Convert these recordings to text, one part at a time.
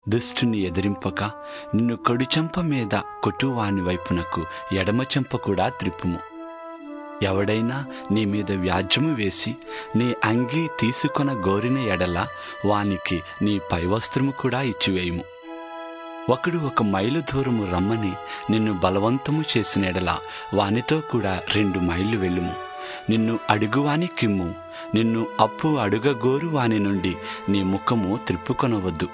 దుష్టుని ఎదిరింపక నిన్ను కొడిచెంప మీద కొట్టువాని వైపునకు ఎడమ చెంప కూడా త్రిప్పుము ఎవడైనా నీ మీద వ్యాజ్యము వేసి నీ అంగీ తీసుకొన గోరిన ఎడల వానికి నీ పైవస్త్రము కూడా ఇచ్చివేయుము ఒకడు ఒక మైలు దూరము రమ్మని నిన్ను బలవంతము చేసిన ఎడల వానితో కూడా రెండు మైళ్ళు వెళ్ళుము నిన్ను అడుగువాని కిమ్ము నిన్ను అప్పు అడుగగోరు వాని నుండి నీ ముఖము త్రిప్పుకొనవద్దు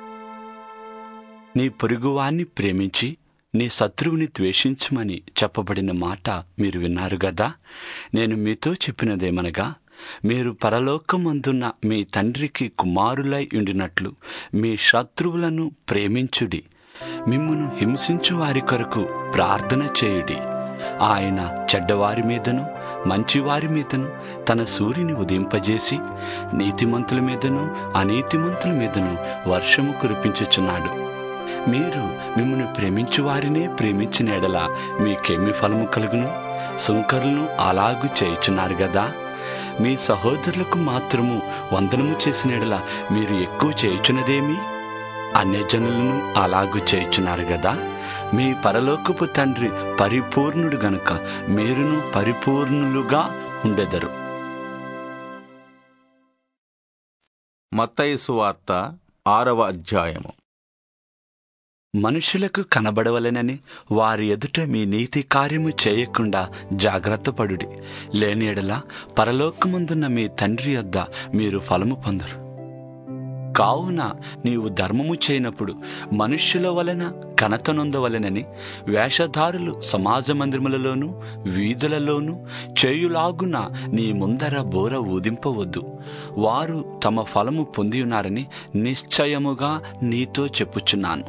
నీ పొరుగువాన్ని ప్రేమించి నీ శత్రువుని ద్వేషించమని చెప్పబడిన మాట మీరు విన్నారు గదా నేను మీతో చెప్పినదేమనగా మీరు పరలోకమందున్న మీ తండ్రికి కుమారులై ఉండినట్లు మీ శత్రువులను ప్రేమించుడి మిమ్మును హింసించు వారి కొరకు ప్రార్థన చేయుడి ఆయన చెడ్డవారి మీదను మంచివారి మీదను తన సూర్యుని ఉదయింపజేసి నీతిమంతుల మీదను అనీతిమంతుల మీదను వర్షము కురిపించుచున్నాడు మీరు మిమ్మల్ని ప్రేమించు వారినే ప్రేమించిన ఎడల మీకేమి ఫలము కలుగును సుంకరులను అలాగు చేయుచున్నారు గదా మీ సహోదరులకు మాత్రము వందనము చేసిన ఎడల మీరు ఎక్కువ చేయుచున్నదేమి అన్యజనులను అలాగు చేయుచున్నారు గదా మీ పరలోకపు తండ్రి పరిపూర్ణుడు గనుక మీరును పరిపూర్ణులుగా ఉండెదరు మత్తయి సువార్త ఆరవ అధ్యాయము మనుషులకు కనబడవలెనని వారి ఎదుట మీ నీతి కార్యము చేయకుండా జాగ్రత్త పడుడి లేని ఎడల పరలోకముందున్న మీ తండ్రి యొద్ద మీరు ఫలము పొందరు కావున నీవు ధర్మము చేయనప్పుడు మనుష్యుల వలన ఘనత నొందవలెనని వేషధారులు సమాజ మందిరములలోనూ వీధులలోనూ చేయులాగున నీ ముందర బోర ఊదింపవద్దు వారు తమ ఫలము పొంది ఉన్నారని నిశ్చయముగా నీతో చెప్పుచున్నాను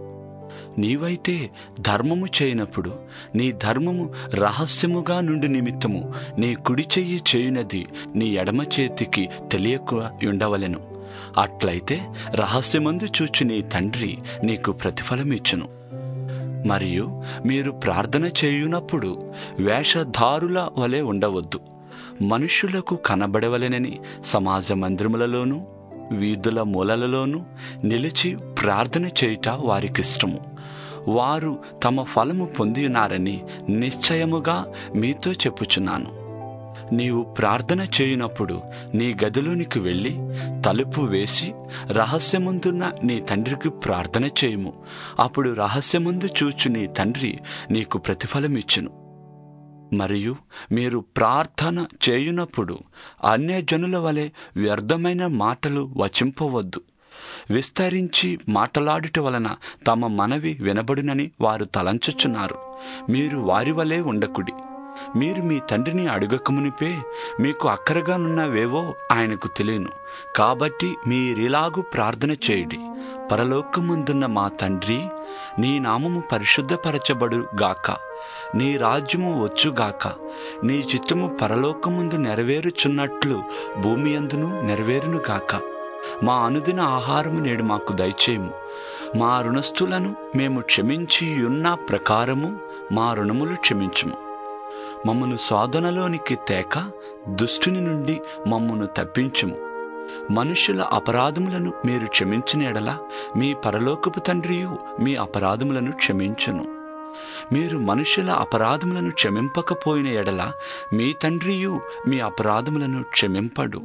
నీవైతే ధర్మము చేయనప్పుడు నీ ధర్మము రహస్యముగా నుండి నిమిత్తము నీ కుడి చెయ్యి చేయునది నీ ఎడమ చేతికి తెలియక ఉండవలెను అట్లయితే రహస్యమందు చూచి నీ తండ్రి నీకు ప్రతిఫలమిచ్చును మరియు మీరు ప్రార్థన చేయునప్పుడు వేషధారుల వలె ఉండవద్దు మనుష్యులకు కనబడవలెనని సమాజ మందిరములలోనూ వీధుల మూలలలోనూ నిలిచి ప్రార్థన చేయుట వారికిష్టము వారు తమ ఫలము పొందినారని నిశ్చయముగా మీతో చెప్పుచున్నాను నీవు ప్రార్థన చేయునప్పుడు నీ గదిలోనికి వెళ్ళి తలుపు వేసి రహస్యముందున్న నీ తండ్రికి ప్రార్థన చేయుము అప్పుడు రహస్యముందు చూచు నీ తండ్రి నీకు ప్రతిఫలమిచ్చును మరియు మీరు ప్రార్థన చేయునప్పుడు అన్యజనుల వలె వ్యర్థమైన మాటలు వచింపవద్దు విస్తరించి మాటలాడుట వలన తమ మనవి వినబడునని వారు తలంచుచున్నారు మీరు వారి వలె ఉండకుడి మీరు మీ తండ్రిని అడుగకమునిపే మీకు అక్కరగానున్నవేవో ఆయనకు తెలియను కాబట్టి మీరిలాగు ప్రార్థన చేయుడి పరలోకమందున్న మా తండ్రి నీ నామము పరిశుద్ధపరచబడు గాక నీ రాజ్యము వచ్చుగాక నీ చిత్తము పరలోకముందు నెరవేరుచున్నట్లు భూమి అందును నెరవేరును గాక మా అనుదిన ఆహారము నేడు మాకు దయచేయము మా రుణస్థులను మేము క్షమించి ఉన్న ప్రకారము మా రుణములు క్షమించుము మమ్మను శోధనలోనికి తేక దుష్టుని నుండి మమ్మను తప్పించుము మనుషుల అపరాధములను మీరు క్షమించిన ఎడల మీ పరలోకపు తండ్రియు మీ అపరాధములను క్షమించును మీరు మనుషుల అపరాధములను క్షమింపకపోయిన ఎడల మీ తండ్రియు మీ అపరాధములను క్షమింపడు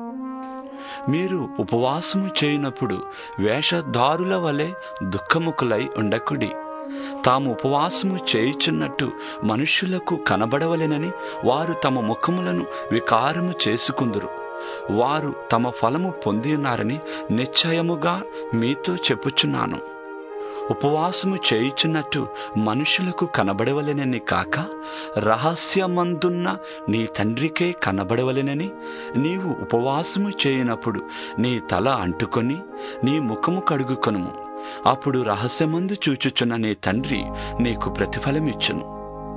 మీరు ఉపవాసము చేయనప్పుడు వేషధారుల వలె దుఃఖముఖులై ఉండకుడి తాము ఉపవాసము చేయుచున్నట్టు మనుష్యులకు కనబడవలెనని వారు తమ ముఖములను వికారము చేసుకుందురు వారు తమ ఫలము పొంది ఉన్నారని నిశ్చయముగా మీతో చెప్పుచున్నాను ఉపవాసము చేయుచున్నట్టు మనుషులకు కనబడవలెనని కాక రహస్యమందున్న నీ తండ్రికే కనబడవలెనని నీవు ఉపవాసము చేయనప్పుడు నీ తల అంటుకొని నీ ముఖము కడుగుకొనుము అప్పుడు రహస్యమందు చూచుచున్న నీ తండ్రి నీకు ప్రతిఫలమిచ్చును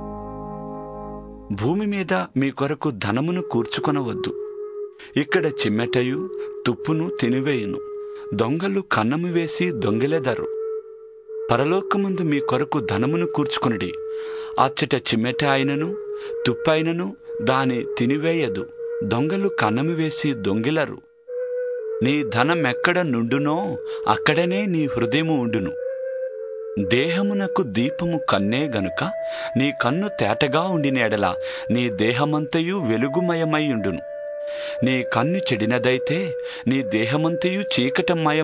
భూమి మీద మీ కొరకు ధనమును కూర్చుకొనవద్దు ఇక్కడ చిమ్మెటయు తుప్పును తినివేయును దొంగలు కన్నము వేసి దొంగిలెదరు పరలోకముందు మీ కొరకు ధనమును కూర్చుకొనిడి అచ్చట చిమ్మెట అయినను తుప్పైనను దాని తినివేయదు దొంగలు కన్నము వేసి దొంగిలరు నీ ధనమెక్కడ నుండునో అక్కడనే నీ హృదయము ఉండును దేహమునకు దీపము కన్నే గనుక నీ కన్ను తేటగా ఉండిన ఎడల నీ దేహమంతయు వెలుగుమయమై ఉండును నీ కన్ను చెడినదైతే నీ దేహమంతయు చీకటమయం